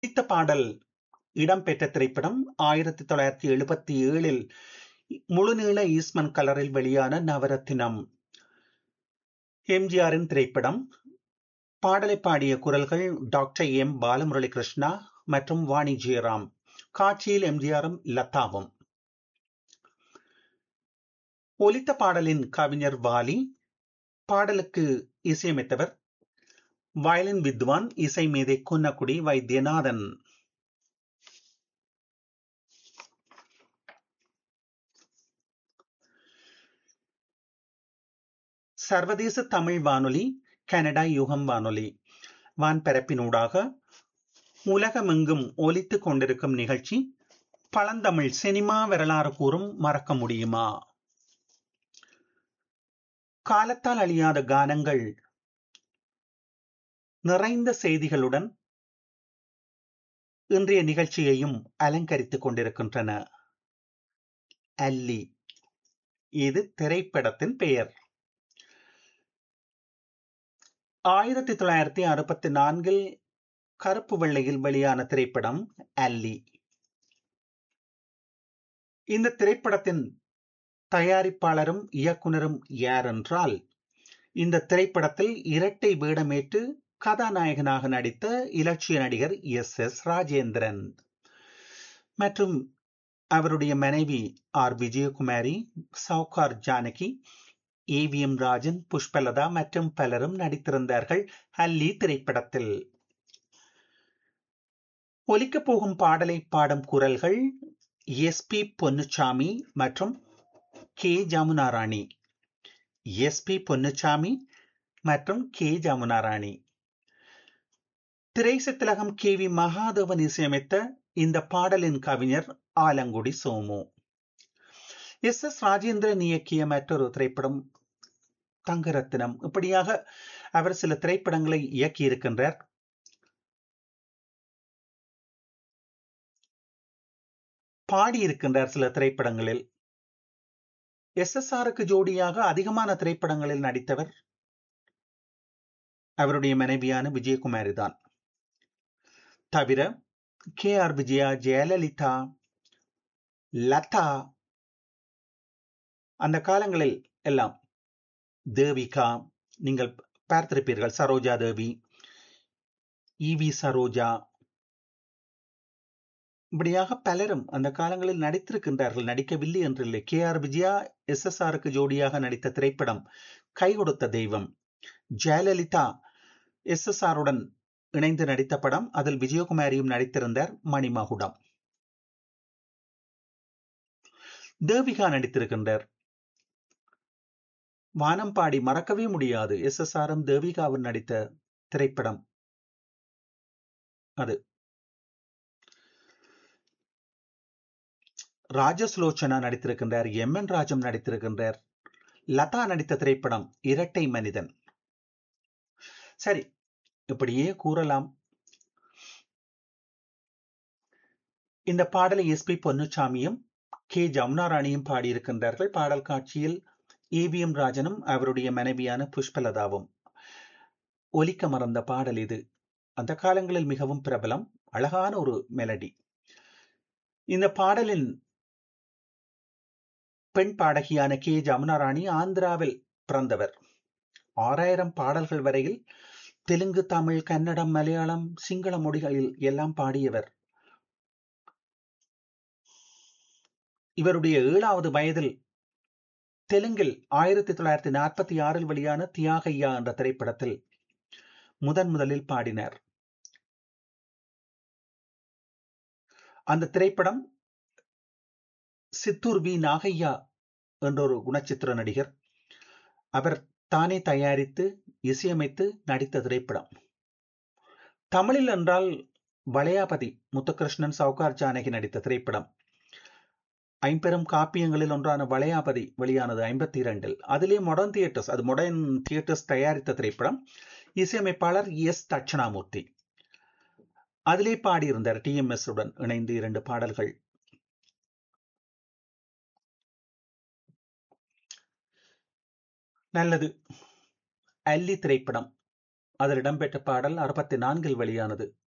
பிடித்த பாடல் இடம்பெற்ற திரைப்படம் ஆயிரத்தி தொள்ளாயிரத்தி எழுபத்தி ஏழில் முழுநீள ஈஸ்மன் கலரில் வெளியான நவரத்தினம் எம்ஜிஆரின் திரைப்படம் பாடலை பாடிய குரல்கள் டாக்டர் எம் பாலமுரளி கிருஷ்ணா மற்றும் வாணி ஜெயராம் காட்சியில் எம்ஜிஆரும் லதாவும் ஒலித்த பாடலின் கவிஞர் வாலி பாடலுக்கு இசையமைத்தவர் வயலின் வித்வான் இசை மேதை குன்னக்குடி வைத்தியநாதன் சர்வதேச தமிழ் வானொலி கனடா யுகம் வானொலி வான்பரப்பினூடாக உலகமெங்கும் ஒலித்துக் கொண்டிருக்கும் நிகழ்ச்சி பழந்தமிழ் சினிமா வரலாறு கூறும் மறக்க முடியுமா காலத்தால் அழியாத கானங்கள் நிறைந்த செய்திகளுடன் இன்றைய நிகழ்ச்சியையும் அலங்கரித்துக் கொண்டிருக்கின்றன அல்லி இது திரைப்படத்தின் பெயர் ஆயிரத்தி தொள்ளாயிரத்தி அறுபத்தி நான்கில் கருப்பு வெள்ளையில் வெளியான திரைப்படம் அல்லி இந்த திரைப்படத்தின் தயாரிப்பாளரும் இயக்குனரும் யார் என்றால் இந்த திரைப்படத்தில் இரட்டை வேடமேற்று கதாநாயகனாக நடித்த இலட்சிய நடிகர் எஸ் எஸ் ராஜேந்திரன் மற்றும் அவருடைய மனைவி ஆர் விஜயகுமாரி சவுகார் ஜானகி ஏவிஎம் ராஜன் புஷ்பலதா மற்றும் பலரும் நடித்திருந்தார்கள் அல்லி திரைப்படத்தில் ஒலிக்கப் போகும் பாடலை பாடும் குரல்கள் எஸ் பி பொன்னுச்சாமி மற்றும் K Jamunarani S P Ponnuchami மற்றும் கே ஜமுனாராணி திரைசத்திலகம் கே வி மகாதேவன் இசையமைத்த இந்த பாடலின் கவிஞர் ஆலங்குடி சோமு எஸ் எஸ் ராஜேந்திரன் இயக்கிய மற்றொரு திரைப்படம் தங்கரத்தினம் இப்படியாக அவர் சில திரைப்படங்களை இயக்கி இருக்கின்றார் பாடியிருக்கின்றார் சில திரைப்படங்களில் எஸ் எஸ் ஆருக்கு ஜோடியாக அதிகமான திரைப்படங்களில் நடித்தவர் அவருடைய மனைவியான விஜயகுமாரி தான் தவிர கே ஆர் விஜயா ஜெயலலிதா லதா அந்த காலங்களில் எல்லாம் தேவிகா நீங்கள் பார்த்திருப்பீர்கள் சரோஜா தேவி இவி சரோஜா இப்படியாக பலரும் அந்த காலங்களில் நடித்திருக்கின்றார்கள் நடிக்கவில்லை என்றில்லை K R Vijaya S S ஆருக்கு ஜோடியாக நடித்த திரைப்படம் கை கொடுத்த தெய்வம் ஜெயலலிதா எஸ் எஸ் ஆருடன் இணைந்து நடித்த படம் அதில் விஜயகுமாரியும் நடித்திருந்தார் மணிமகுடம் தேவிகா நடித்திருக்கின்றார் வானம்பாடி மறக்கவே முடியாது எஸ் எஸ் ஆரும் தேவிகாவும் நடித்த திரைப்படம் அது ராஜசுலோச்சனா நடித்திருக்கின்றார் எம் என் ராஜம் நடித்திருக்கின்றார் லதா நடித்த திரைப்படம் இரட்டை மனிதன் சரி இப்படியே கூறலாம் இந்த பாடலை எஸ் பி பொன்னுச்சாமியும் கே ஜமுனாராணியும் பாடியிருக்கின்றார்கள் பாடல் காட்சியில் ஏவிஎம் ராஜனும் அவருடைய மனைவியான புஷ்பலதாவும் ஒலிக்க மறந்த பாடல் இது அந்த காலங்களில் மிகவும் பிரபலம் அழகான ஒரு மெலடி இந்த பாடலின் பெண் பாடகியான கே ஜமுனாராணி ஆந்திராவில் பிறந்தவர் ஆறாயிரம் பாடல்கள் வரையில் தெலுங்கு தமிழ் கன்னடம் மலையாளம் சிங்கள மொழிகளில் எல்லாம் பாடியவர் இவருடைய ஏழாவது வயதில் தெலுங்கில் ஆயிரத்தி தொள்ளாயிரத்தி நாற்பத்தி ஆறில் வெளியான தியாகையா என்ற திரைப்படத்தில் முதன் முதலில் பாடினார் அந்த திரைப்படம் சித்தூர் வி நாகையா என்ற ஒரு குணச்சித்திர நடிகர் அவர் தானே தயாரித்து இசையமைத்து நடித்த திரைப்படம் தமிழில் என்றால் வளையாபதி முத்துகிருஷ்ணன் சவுகார் ஜானகி நடித்த திரைப்படம் ஐம்பெரும் காப்பியங்களில் ஒன்றான வளையாபதி வெளியானது ஐம்பத்தி இரண்டில் அதிலே மொடர்ன் தியேட்டர்ஸ் அது மொடர்ன் தியேட்டர்ஸ் தயாரித்த திரைப்படம் இசையமைப்பாளர் எஸ் தட்சணாமூர்த்தி அதிலே பாடியிருந்தார் டி எம் எஸ் உடன் இணைந்து இரண்டு பாடல்கள் நல்லது அல்லி திரைப்படம் அதில் இடம்பெற்ற பாடல் அறுபத்தி நான்கில் வெளியானது